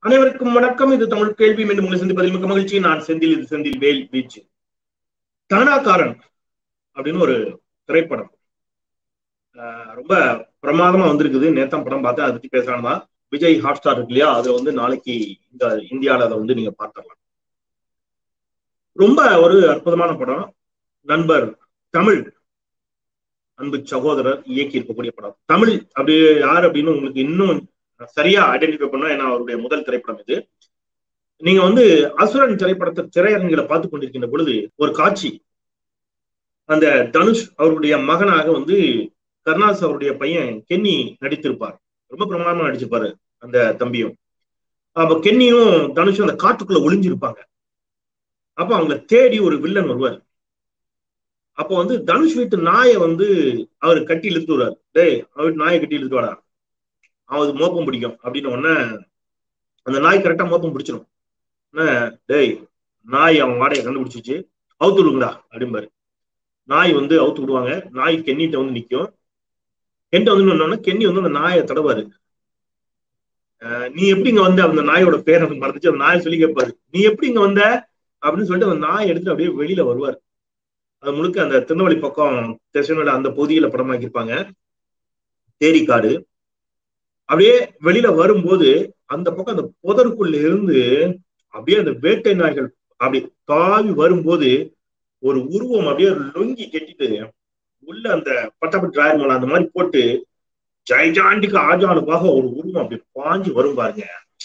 அனைவருக்கும் வணக்கம் இது தமிழ் கேள்வி மீண்டும் உங்களை சந்திப்பதில் மிக்க மகிழ்ச்சி நான் செந்தில் இது செந்தில் வேல் பீச் தானாக்காரன் அப்படின்னு ஒரு திரைப்படம் ஆஹ் ரொம்ப பிரமாதமா வந்திருக்குது நேத்தம் படம் பார்த்தேன் அதை பத்தி பேசலாம்னா விஜய் ஹாட் ஸ்டார் இருக்கு இல்லையா அதை வந்து நாளைக்கு இந்த இந்தியாவில் அதை வந்து நீங்க பார்த்துடலாம் ரொம்ப ஒரு அற்புதமான படம் நண்பர் தமிழ் அன்பு சகோதரர் இயக்கி இருக்கக்கூடிய படம் தமிழ் அப்படி யார் அப்படின்னு உங்களுக்கு இன்னும் சரியா ஐடென்டிஃபை பண்ணா ஏன்னா அவருடைய முதல் திரைப்படம் இது நீங்க வந்து அசுரன் திரைப்படத்தை திரையரங்கில பார்த்து கொண்டிருக்கின்ற பொழுது ஒரு காட்சி அந்த தனுஷ் அவருடைய மகனாக வந்து கருணாஸ் அவருடைய பையன் கென்னி நடித்திருப்பார் ரொம்ப பிரமாதமா நடிச்சிருப்பாரு அந்த தம்பியும் அப்ப கென்னியும் தனுஷும் அந்த காட்டுக்குள்ள ஒளிஞ்சிருப்பாங்க அப்ப அவங்க தேடி ஒரு வில்லன் வருவார் அப்போ வந்து தனுஷ் வீட்டு நாயை வந்து அவர் கட்டி இழுத்து வருவார் டேய் அவர் நாயை கட்டி இழுத்து வாடா அவனுக்கு மோப்பம் பிடிக்கும் அப்படின்னு உடனே அந்த நாய் கரெக்டா மோப்பம் பிடிச்சிடும் டேய் நாய் அவன் வாடையை கண்டுபிடிச்சிச்சு அவுத்து விடுங்கடா அப்படிம்பாரு நாய் வந்து அவுத்து விடுவாங்க நாய் கென்னிட்ட வந்து நிக்கும் கென்ட்ட வந்து என்னன்னா கென்னி வந்து அந்த நாயை தடவாரு நீ எப்படி இங்க வந்த அந்த நாயோட பேர் எனக்கு மறந்துச்சு அந்த நாயை சொல்லி கேட்பாரு நீ எப்படி இங்க வந்த அப்படின்னு சொல்லிட்டு அந்த நாயை எடுத்துட்டு அப்படியே வெளியில வருவார் அது முழுக்க அந்த திருநெல்வேலி பக்கம் தெசனோட அந்த பகுதியில படமாக்கியிருப்பாங்க தேரிக்காடு அப்படியே வெளியில வரும்போது அந்த பக்கம் அந்த புதருக்குள்ள இருந்து அப்படியே அந்த வேட்டை நாய்கள் அப்படி தாவி வரும்போது ஒரு உருவம் அப்படியே லொங்கி கட்டிட்டு உள்ள அந்த பட்டாபட் டிராயர் மேல அந்த மாதிரி போட்டு ஜெய்ஜாண்டிக்கு ஆஜானுக்காக ஒரு உருவம் அப்படி பாஞ்சு வரும் பாருங்க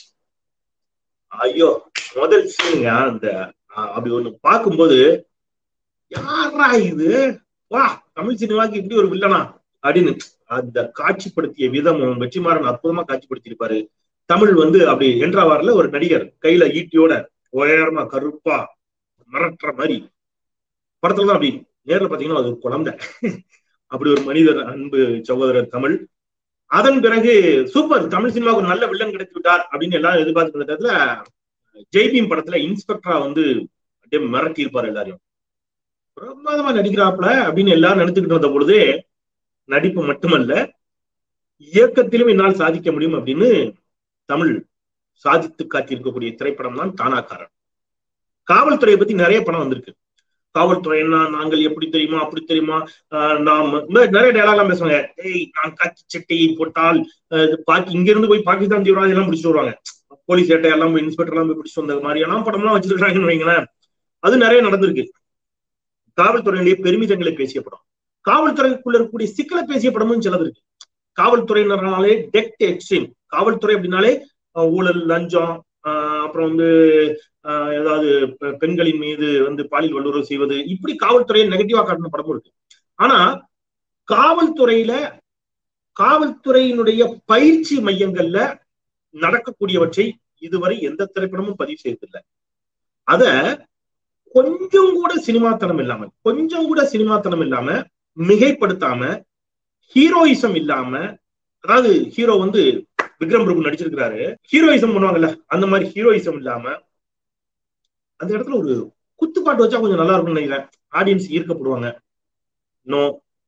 ஐயோ முதல் சீனுங்க அந்த அப்படி ஒண்ணு பார்க்கும்போது யாரா இது வா தமிழ் சினிமாக்கு இப்படி ஒரு வில்லனா அப்படின்னு அந்த காட்சிப்படுத்திய விதம் வெற்றிமாறன் அற்புதமா காட்சிப்படுத்தியிருப்பாரு தமிழ் வந்து அப்படி என்றாவார்ல ஒரு நடிகர் கையில ஈட்டியோட உயரமா கருப்பா மிரட்டுற மாதிரி படத்துலதான் அப்படி நேர்ல பாத்தீங்கன்னா அது ஒரு குழந்தை அப்படி ஒரு மனிதர் அன்பு சகோதரர் தமிழ் அதன் பிறகு சூப்பர் தமிழ் சினிமாவுக்கு நல்ல வில்லன் கிடைத்து விட்டார் அப்படின்னு எல்லாரும் எதிர்பார்த்து இடத்துல ஜெய்பீம் படத்துல இன்ஸ்பெக்டரா வந்து அப்படியே மிரட்டி இருப்பாரு எல்லாரையும் பிரமாதமா நடிக்கிறாப்ல அப்படின்னு எல்லாரும் நினைச்சுக்கிட்டு வந்த பொழுது நடிப்பு மட்டுமல்ல இயக்கத்திலும் என்னால் சாதிக்க முடியும் அப்படின்னு தமிழ் சாதித்து காட்டியிருக்கக்கூடிய திரைப்படம் தான் தானாக்காரன் காவல்துறையை பத்தி நிறைய படம் வந்திருக்கு காவல்துறைன்னா நாங்கள் எப்படி தெரியுமா அப்படி தெரியுமா நாம் நிறைய டயலாக்லாம் பேசுவாங்க ஏய் நான் காக்கி சட்டையை போட்டால் பாக்கி இங்க இருந்து போய் பாகிஸ்தான் தீவிரவாதி எல்லாம் பிடிச்சிட்டு வருவாங்க போலீஸ் சேட்டை எல்லாம் போய் இன்ஸ்பெக்டர் எல்லாம் போய் பிடிச்சிட்டு வந்த மாதிரியான படம் எல்லாம் வச்சிருக்காங்கன்னு வைங்களேன் அது நிறைய நடந்திருக்கு காவல்துறையிலேயே பெருமிதங்களை பேசிய படம் காவல்துறைக்குள்ள இருக்கக்கூடிய சிக்கலை பேசிய படமும் சிலது இருக்கு காவல்துறையினராலே டெக்ட் எக்ஸ்ட்ரீம் காவல்துறை அப்படின்னாலே ஊழல் லஞ்சம் அப்புறம் வந்து ஏதாவது பெண்களின் மீது வந்து பாலியல் வல்லுறவு செய்வது இப்படி காவல்துறையை நெகட்டிவா காட்டின படமும் இருக்கு ஆனா காவல்துறையில காவல்துறையினுடைய பயிற்சி மையங்கள்ல நடக்கக்கூடியவற்றை இதுவரை எந்த திரைப்படமும் பதிவு செய்ததில்லை அத கொஞ்சம் கூட சினிமாத்தனம் இல்லாம கொஞ்சம் கூட சினிமாத்தனம் இல்லாம மிகைப்படுத்தாம ஹீரோயிசம் இல்லாம அதாவது ஹீரோ வந்து விக்ரம் பிரபு நடிச்சிருக்கிறாரு ஹீரோயிசம் பண்ணுவாங்கல்ல அந்த மாதிரி ஹீரோயிசம் இல்லாம அந்த இடத்துல ஒரு குத்துப்பாட்டு வச்சா கொஞ்சம் நல்லா இருக்கும்னு நினைக்கிறேன் ஆடியன்ஸ் ஈர்க்கப்படுவாங்க நோ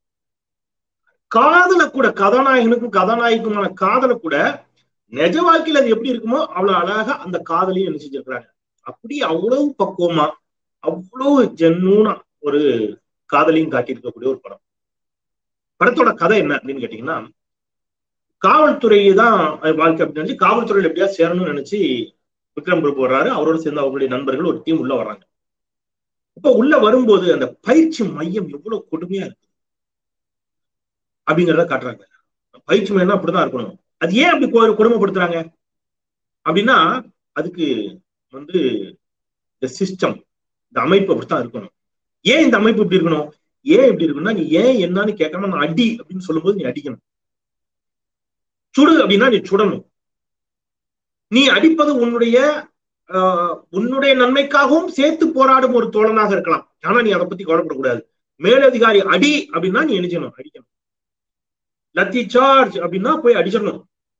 காதல கூட கதாநாயகனுக்கும் கதாநாயகனுக்குமான காதல கூட நிஜ வாழ்க்கையில அது எப்படி இருக்குமோ அவ்வளவு அழகா அந்த காதலையும் என்ன செஞ்சிருக்கிறாங்க அப்படி அவ்வளவு பக்குவமா அவ்வளவு ஜென்னூனா ஒரு காதலையும் காட்டியிருக்கக்கூடிய ஒரு படம் படத்தோட கதை என்ன அப்படின்னு கேட்டீங்கன்னா காவல்துறை தான் வாழ்க்கை அப்படின்னு நினைச்சு காவல்துறையில் எப்படியா சேரணும்னு நினைச்சு விக்ரம் பிரபு வர்றாரு அவரோட சேர்ந்து அவருடைய நண்பர்கள் ஒரு டீம் உள்ள வர்றாங்க இப்ப உள்ள வரும்போது அந்த பயிற்சி மையம் எவ்வளவு கொடுமையா இருக்கு அப்படிங்கிறத காட்டுறாங்க பயிற்சி மையம் அப்படிதான் இருக்கணும் அது ஏன் அப்படி கொடுமைப்படுத்துறாங்க அப்படின்னா அதுக்கு வந்து இந்த சிஸ்டம் இந்த அமைப்பு அப்படித்தான் இருக்கணும் ஏன் இந்த அமைப்பு இப்படி இருக்கணும் ஏன் இப்படி இருக்கணும்னா நீ ஏன் என்னன்னு கேட்காம நான் அடி அப்படின்னு சொல்லும்போது நீ அடிக்கணும் சுடு அப்படின்னா நீ சுடணும் நீ அடிப்பது உன்னுடைய உன்னுடைய நன்மைக்காகவும் சேர்த்து போராடும் ஒரு தோழனாக இருக்கலாம் ஆனா நீ அதை பத்தி கவலைப்படக்கூடாது மேலதிகாரி அடி அப்படின்னா நீ நினைச்சணும் அடிக்கணும் லத்தி சார்ஜ் அப்படின்னா போய் அடிச்சிடணும்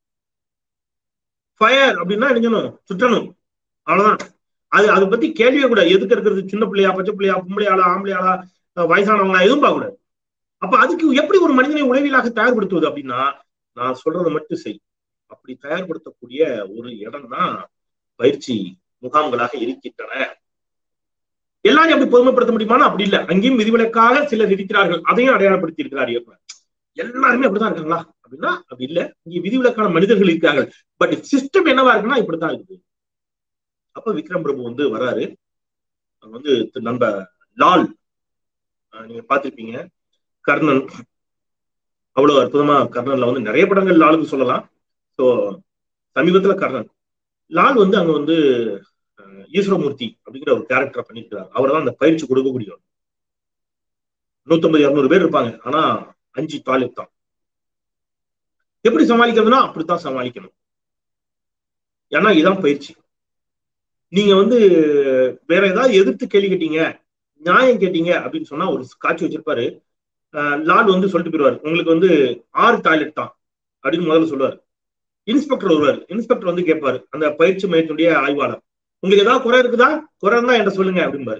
ஃபயர் அப்படின்னா நினைக்கணும் சுற்றணும் அவ்வளவுதான் அது அதை பத்தி கேள்வியே கூட எதுக்கு இருக்கிறது சின்ன பிள்ளையா பச்சை பிள்ளையா பொம்பளையாளா ஆம்பளையாளா வயசானவங்களா எதுவும் பார்க்க கூடாது அப்ப அதுக்கு எப்படி ஒரு மனிதனை உளவியலாக தயார்படுத்துவது அப்படின்னா நான் சொல்றதை மட்டும் செய் அப்படி தயார்படுத்தக்கூடிய ஒரு இடம் தான் பயிற்சி முகாம்களாக இருக்கின்றன எல்லாரையும் அப்படி பொதுமைப்படுத்த முடியுமானா அப்படி இல்லை அங்கேயும் விதிவிலக்காக சிலர் இருக்கிறார்கள் அதையும் அடையாளப்படுத்தி இருக்கிறார் இயக்குனர் எல்லாருமே அப்படிதான் இருக்காங்களா அப்படின்னா அப்படி இல்ல இங்க விதிவிலக்கான மனிதர்கள் இருக்கார்கள் பட் சிஸ்டம் என்னவா இருக்குன்னா இப்படித்தான் இருக்குது அப்ப விக்ரம் பிரபு வந்து வராரு வந்து நம்ம லால் நீங்க பாத்திருப்பீங்க கர்ணன் அவ்வளவு அற்புதமா கர்ணன்ல வந்து நிறைய படங்கள் லாலுக்கு சொல்லலாம் ஸோ சமீபத்துல கர்ணன் லால் வந்து அங்க வந்து ஈஸ்வரமூர்த்தி அப்படிங்கிற ஒரு கேரக்டரை பண்ணியிருக்கிறார் அவர் தான் அந்த பயிற்சி கொடுக்கக்கூடியவர் நூத்தம்பது இருநூறு பேர் இருப்பாங்க ஆனா அஞ்சு டாய்லெட் தான் எப்படி சமாளிக்கிறதுனா அப்படித்தான் சமாளிக்கணும் ஏன்னா இதான் பயிற்சி நீங்க வந்து வேற ஏதாவது எதிர்த்து கேள்வி கேட்டீங்க நியாயம் கேட்டீங்க அப்படின்னு சொன்னா ஒரு காட்சி வச்சிருப்பாரு லால் வந்து சொல்லிட்டு போயிருவாரு உங்களுக்கு வந்து ஆறு டாய்லெட் தான் அப்படின்னு முதல்ல சொல்லுவாரு இன்ஸ்பெக்டர் வருவார் இன்ஸ்பெக்டர் வந்து கேட்பாரு அந்த பயிற்சி மையத்துடைய ஆய்வாளர் உங்களுக்கு ஏதாவது குறை இருக்குதா குறை இருந்தா என்கிட்ட சொல்லுங்க அப்படின்பாரு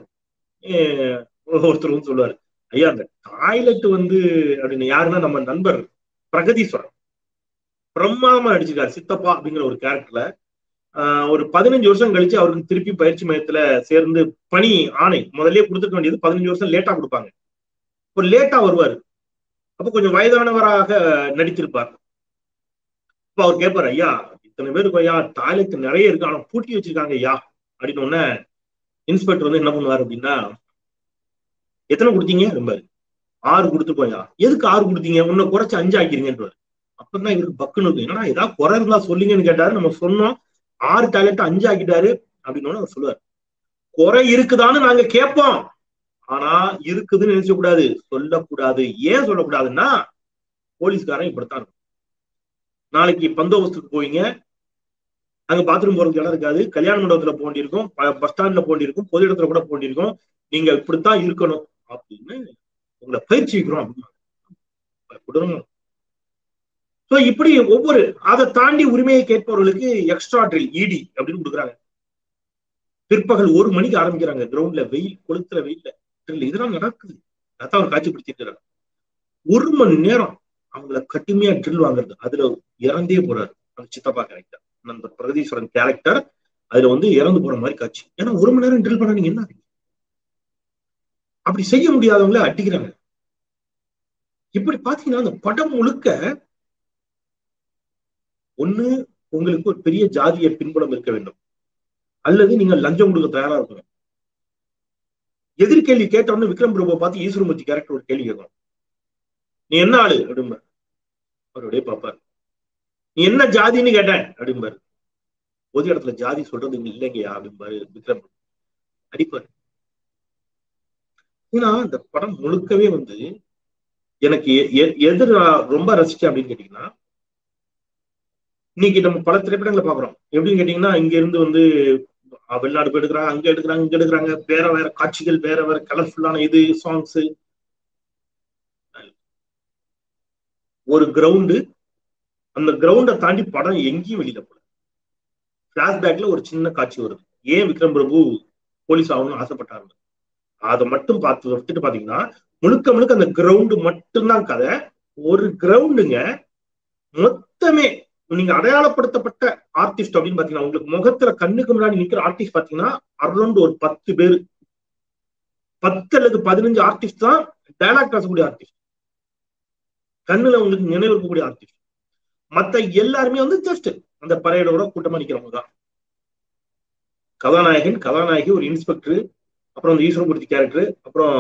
ஒருத்தர் வந்து சொல்லுவாரு ஐயா அந்த டாய்லெட் வந்து அப்படின்னு யாருன்னா நம்ம நண்பர் பிரகதீஸ்வரன் பிரம்மாதமா நடிச்சிருக்காரு சித்தப்பா அப்படிங்கிற ஒரு கேரக்டர்ல ஒரு பதினஞ்சு வருஷம் கழிச்சு அவருக்கு திருப்பி பயிற்சி மையத்துல சேர்ந்து பணி ஆணை முதல்ல கொடுத்துக்க வேண்டியது பதினஞ்சு வருஷம் லேட்டா கொடுப்பாங்க ஒரு லேட்டா வருவாரு அப்ப கொஞ்சம் வயதானவராக நடித்திருப்பார் அப்ப அவர் கேட்பாரு ஐயா இத்தனை பேருக்கு ஐயா டாய்லெட் நிறைய இருக்கு ஆனா பூட்டி வச்சிருக்காங்க ஐயா அப்படின்னு உடனே இன்ஸ்பெக்டர் வந்து என்ன பண்ணுவாரு அப்படின்னா எத்தனை கொடுத்தீங்க ரொம்ப ஆறு கொடுத்துருக்கோம் ஐயா எதுக்கு ஆறு கொடுத்தீங்க உன்னை குறைச்சு அஞ்சு ஆக்கிருங்கன்றாரு அப்பதான் இவருக்கு பக்குன்னு இருக்கு என்னன்னா ஏதாவது குறை இருந்தா சொல்லுங்கன்னு கேட்டாரு நம்ம சொன்னோம் ஆறு டாய்லெட் அஞ்சு ஆக்கிட்டாரு அப்படின்னு அவர் சொல்லுவார் குறை இருக்குதான்னு நாங்க கேட்போம் ஆனா இருக்குதுன்னு நினைச்ச கூடாது சொல்லக்கூடாது ஏன் சொல்லக்கூடாதுன்னா போலீஸ்காரன் இப்படித்தான் இருக்கும் நாளைக்கு பந்தோபஸ்துக்கு போவீங்க அங்க பாத்ரூம் போறதுக்கு இடம் இருக்காது கல்யாண மண்டபத்துல போண்டிருக்கும் பஸ் ஸ்டாண்ட்ல போண்டிருக்கும் பொது இடத்துல கூட போண்டிருக்கும் நீங்க இப்படித்தான் இருக்கணும் அப்படின்னு உங்களை பயிற்சி வைக்கிறோம் அப்படின்னு சோ இப்படி ஒவ்வொரு அதை தாண்டி உரிமையை கேட்பவர்களுக்கு எக்ஸ்ட்ரா ட்ரில் இடி அப்படின்னு கொடுக்குறாங்க பிற்பகல் ஒரு மணிக்கு ஆரம்பிக்கிறாங்க கிரவுண்ட்ல வெயில் கொளுத்துல வெயில்ல ட்ரில் இதெல்லாம் நடக்குது அதான் அவர் காட்சிப்படுத்திட்டு ஒரு மணி நேரம் அவங்கள கட்டுமையா ட்ரில் வாங்குறது அதுல இறந்தே போறாரு அந்த சித்தப்பா கேரக்டர் நண்பர் பிரகதீஸ்வரன் கேரக்டர் அதுல வந்து இறந்து போற மாதிரி காட்சி ஏன்னா ஒரு மணி நேரம் ட்ரில் பண்ண நீங்க என்ன அப்படி செய்ய முடியாதவங்கள அடிக்கிறாங்க இப்படி பாத்தீங்கன்னா அந்த படம் முழுக்க ஒண்ணு உங்களுக்கு ஒரு பெரிய ஜாதிய பின்புலம் இருக்க வேண்டும் அல்லது நீங்க லஞ்சம் கொடுக்க தயாரா இருக்கணும் எதிர்கேள்வி கேட்டவொன்னு விக்ரம் பிரபு பார்த்து ஈஸ்வரமூர்த்தி கேரக்டர் ஒரு கேள்வி கேட்கணும் நீ என்ன ஆளு அப்படிம்ப அவருடைய பாப்பாரு நீ என்ன ஜாதின்னு கேட்டேன் அப்படிம்பாரு பொது இடத்துல ஜாதி சொல்றது இல்லைங்கயா அப்படிம்பாரு விக்ரம் அடிப்பாரு ஏன்னா இந்த படம் முழுக்கவே வந்து எனக்கு எதிர ரொம்ப ரசிச்சேன் அப்படின்னு கேட்டீங்கன்னா இன்னைக்கு நம்ம பல திரைப்படங்களை பாக்குறோம் எப்படின்னு கேட்டீங்கன்னா இங்க இருந்து வந்து வெளிநாடு போய் எடுக்கிறாங்க அங்க எடுக்கிறாங்க இங்க எடுக்கிறாங்க வேற வேற காட்சிகள் வேற வேற கலர்ஃபுல்லான இது சாங்ஸ் ஒரு கிரவுண்டு அந்த கிரவுண்டை தாண்டி படம் எங்கேயும் வெளியில போல பிளாஷ்பேக்ல ஒரு சின்ன காட்சி வருது ஏன் விக்ரம் பிரபு போலீஸ் ஆகணும்னு ஆசைப்பட்டாங்க அதை மட்டும் பார்த்து விட்டுட்டு பாத்தீங்கன்னா முழுக்க முழுக்க அந்த கிரவுண்டு மட்டும்தான் கதை ஒரு கிரவுண்டுங்க மொத்தமே நீங்க அடையாளப்படுத்தப்பட்ட ஆர்டிஸ்ட் அப்படின்னு பாத்தீங்கன்னா உங்களுக்கு முகத்துல கண்ணுக்கு முன்னாடி நிக்கிற ஆர்டிஸ்ட் பாத்தீங்கன்னா அரௌண்ட் ஒரு பத்து பேர் பத்து அல்லது பதினஞ்சு ஆர்டிஸ்ட் தான் டைலாக் பேசக்கூடிய ஆர்டிஸ்ட் கண்ணுல உங்களுக்கு நினைவு இருக்கக்கூடிய ஆர்டிஸ்ட் மத்த எல்லாருமே வந்து ஜஸ்ட் அந்த பரையோட கூட்டமா நிக்கிறவங்க தான் கதாநாயகன் கதாநாயகி ஒரு இன்ஸ்பெக்டர் அப்புறம் அந்த ஈஸ்வரமூர்த்தி கேரக்டர் அப்புறம்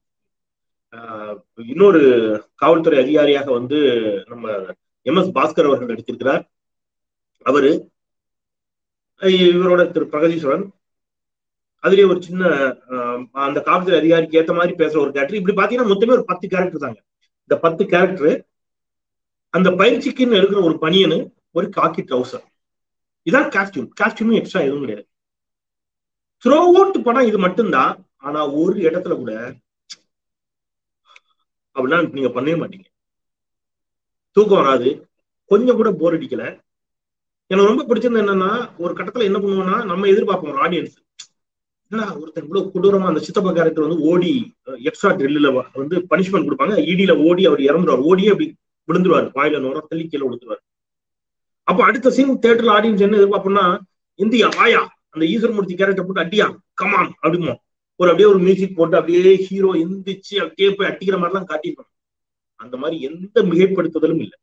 இன்னொரு காவல்துறை அதிகாரியாக வந்து நம்ம எம் எஸ் பாஸ்கர் அவர்கள் நடித்திருக்கிறார் அவரு இவரோட திரு பிரகதீஸ்வரன் அதுலயே ஒரு சின்ன அந்த காவல்துறை அதிகாரிக்கு ஏத்த மாதிரி பேசுற ஒரு கேரக்டர் இப்படி பாத்தீங்கன்னா மொத்தமே ஒரு பத்து கேரக்டர் தாங்க இந்த பத்து கேரக்டர் அந்த பயிற்சிக்குன்னு எடுக்கிற ஒரு பனியனு ஒரு காக்கி ட்ரௌசர் இதான் காஸ்டியூம் காஸ்டியூமும் எக்ஸ்ட்ரா எதுவும் கிடையாது த்ரோ அவுட் படம் இது மட்டும்தான் ஆனா ஒரு இடத்துல கூட அப்படின்னா நீங்க பண்ணவே மாட்டீங்க தூக்கம் வராது கொஞ்சம் கூட போர் அடிக்கல எனக்கு ரொம்ப பிடிச்சது என்னன்னா ஒரு கட்டத்துல என்ன பண்ணுவோம்னா நம்ம எதிர்பார்ப்போம் ஆடியன்ஸ் என்னடா ஒருத்தன் கூட கொடூரமா அந்த சித்தப்பா கேரக்டர் வந்து ஓடி எக்ஸ்ட்ரா ட்ரில்ல வந்து பனிஷ்மெண்ட் கொடுப்பாங்க இடியில ஓடி அவர் இறந்துருவார் ஓடியே அப்படி விழுந்துருவார் வாயில நோர தள்ளி கீழே விழுந்துருவார் அப்போ அடுத்த சீன் தேட்டர்ல ஆடியன்ஸ் என்ன எதிர்பார்ப்போம்னா இந்தியா வாயா அந்த ஈஸ்வரமூர்த்தி கேரக்டர் போட்டு அடியா கமான் அப்படிமோ ஒரு அப்படியே ஒரு மியூசிக் போட்டு அப்படியே ஹீரோ எந்திரிச்சு அப்படியே போய் அடிக்கிற மாதிரிலாம் காட்டியிருக்கணும் அந்த மாதிரி எந்த மிகைப்படுத்துதலும் இல்லை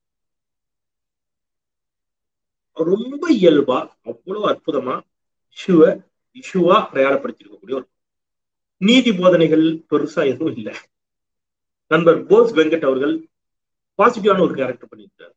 ரொம்ப இயல்பா அவ்வளவு அற்புதமா இஷுவ இஷுவா அடையாளப்படுத்தியிருக்கக்கூடிய ஒரு நீதி போதனைகள் பெருசா எதுவும் இல்லை நண்பர் போஸ் வெங்கட் அவர்கள் பாசிட்டிவான ஒரு கேரக்டர் பண்ணியிருக்காரு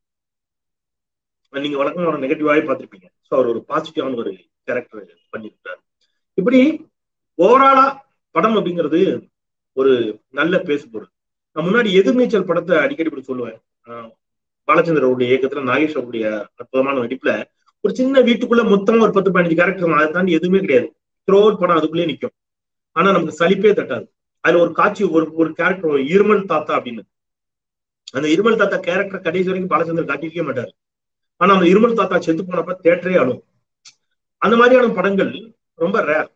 நீங்க வழக்கமா ஒரு நெகட்டிவாவே பார்த்திருப்பீங்க ஸோ அவர் ஒரு பாசிட்டிவான ஒரு கேரக்டர் பண்ணியிருக்காரு இப்படி ஓவராலா படம் அப்படிங்கிறது ஒரு நல்ல பேசுபொருள் நான் முன்னாடி எதிர்நீச்சல் படத்தை அடிக்கடி இப்படி சொல்லுவேன் பாலச்சந்திர அவருடைய இயக்கத்துல நாகேஷ் அவருடைய அற்புதமான நடிப்புல ஒரு சின்ன வீட்டுக்குள்ள மொத்தமா ஒரு பத்து பதினஞ்சு கேரக்டர் அதை தாண்டி எதுவுமே கிடையாது த்ரோ படம் அதுக்குள்ளே நிற்கும் ஆனா நமக்கு சலிப்பே தட்டாது அதுல ஒரு காட்சி ஒரு ஒரு கேரக்டர் ஒரு இருமல் தாத்தா அப்படின்னு அந்த இருமல் தாத்தா கேரக்டர் கடைசி வரைக்கும் பாலச்சந்தர் காட்டியிருக்கவே மாட்டாரு ஆனா அந்த இருமல் தாத்தா செத்து போனப்ப தேட்டரே அழும் அந்த மாதிரியான படங்கள் ரொம்ப ரேர்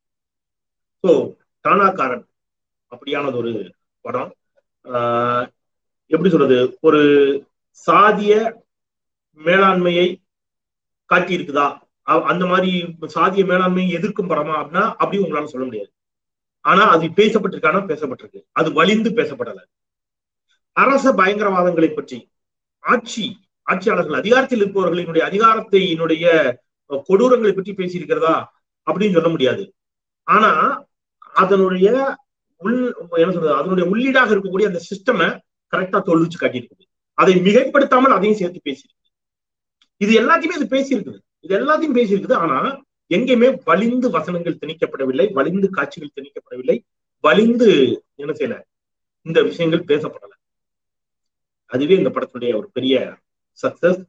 ஸோ டானாக்காரன் அப்படியானது ஒரு படம் ஆஹ் எப்படி சொல்றது ஒரு சாதிய மேலாண்மையை காட்டியிருக்குதா அந்த மாதிரி சாதிய மேலாண்மையை எதிர்க்கும் படமா அப்படின்னா அப்படி உங்களால சொல்ல முடியாது ஆனா அது பேசப்பட்டிருக்கானா பேசப்பட்டிருக்கு அது வலிந்து பேசப்படல அரச பயங்கரவாதங்களை பற்றி ஆட்சி ஆட்சியாளர்கள் அதிகாரத்தில் இருப்பவர்களினுடைய அதிகாரத்தினுடைய கொடூரங்களை பற்றி பேசியிருக்கிறதா அப்படின்னு சொல்ல முடியாது ஆனா அதனுடைய உள் என்ன சொல்றது அதனுடைய உள்ளீடாக இருக்கக்கூடிய அந்த சிஸ்டமை கரெக்டா தொழிச்சு காட்டியிருக்குது அதை மிகைப்படுத்தாமல் அதையும் சேர்த்து பேசியிருக்கு இது எல்லாத்தையுமே இது பேசியிருக்குது இது எல்லாத்தையும் பேசியிருக்குது ஆனா எங்கேயுமே வலிந்து வசனங்கள் திணிக்கப்படவில்லை வலிந்து காட்சிகள் திணிக்கப்படவில்லை வலிந்து என்ன செய்யல இந்த விஷயங்கள் பேசப்படல அதுவே இந்த படத்துடைய ஒரு பெரிய சக்சஸ்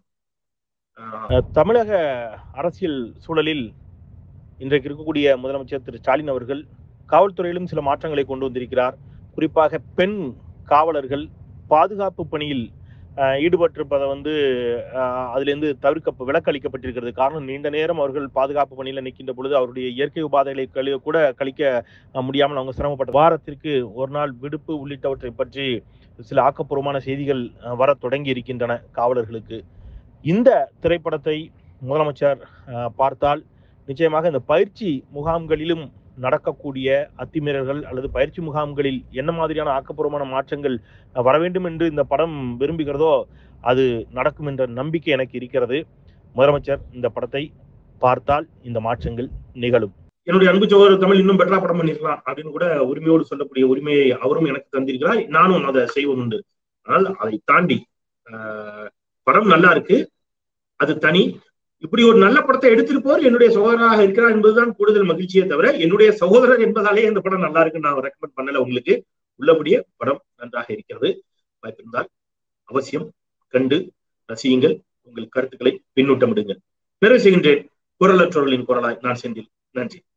தமிழக அரசியல் சூழலில் இன்றைக்கு இருக்கக்கூடிய முதலமைச்சர் திரு ஸ்டாலின் அவர்கள் காவல்துறையிலும் சில மாற்றங்களை கொண்டு வந்திருக்கிறார் குறிப்பாக பெண் காவலர்கள் பாதுகாப்பு பணியில் ஈடுபட்டிருப்பதை வந்து அதிலிருந்து தவிர்க்க விலக்கு அளிக்கப்பட்டிருக்கிறது காரணம் நீண்ட நேரம் அவர்கள் பாதுகாப்பு பணியில் நிற்கின்ற பொழுது அவருடைய இயற்கை உபாதைகளை கழி கூட கழிக்க முடியாமல் அவங்க சிரமப்பட்ட வாரத்திற்கு ஒரு நாள் விடுப்பு உள்ளிட்டவற்றை பற்றி சில ஆக்கப்பூர்வமான செய்திகள் வர தொடங்கி இருக்கின்றன காவலர்களுக்கு இந்த திரைப்படத்தை முதலமைச்சர் பார்த்தால் நிச்சயமாக இந்த பயிற்சி முகாம்களிலும் நடக்கக்கூடிய அத்துமீறல்கள் அல்லது பயிற்சி முகாம்களில் என்ன மாதிரியான ஆக்கப்பூர்வமான மாற்றங்கள் வர வேண்டும் என்று இந்த படம் விரும்புகிறதோ அது நடக்கும் என்ற நம்பிக்கை எனக்கு இருக்கிறது முதலமைச்சர் இந்த படத்தை பார்த்தால் இந்த மாற்றங்கள் நிகழும் என்னுடைய அன்பு சகோதரர் தமிழ் இன்னும் பெட்டரா படம் பண்ணிருக்கலாம் அப்படின்னு கூட உரிமையோடு சொல்லக்கூடிய உரிமையை அவரும் எனக்கு தந்திருக்கிறார் நானும் அதை செய்வதுண்டு ஆனால் அதை தாண்டி படம் நல்லா இருக்கு அது தனி இப்படி ஒரு நல்ல படத்தை எடுத்திருப்பவர் என்னுடைய சகோதரராக இருக்கிறார் என்பதுதான் கூடுதல் மகிழ்ச்சியே தவிர என்னுடைய சகோதரர் என்பதாலே இந்த படம் நல்லா இருக்குன்னு நான் ரெக்கமெண்ட் பண்ணல உங்களுக்கு உள்ளபடியே படம் நன்றாக இருக்கிறது வாய்ப்பிருந்தால் அவசியம் கண்டு ரசியுங்கள் உங்கள் கருத்துக்களை பின்னூட்டமிடுங்கள் நிறைவு செய்கின்றேன் குரலற்றவர்களின் குரலாய் நான் செந்தில் நன்றி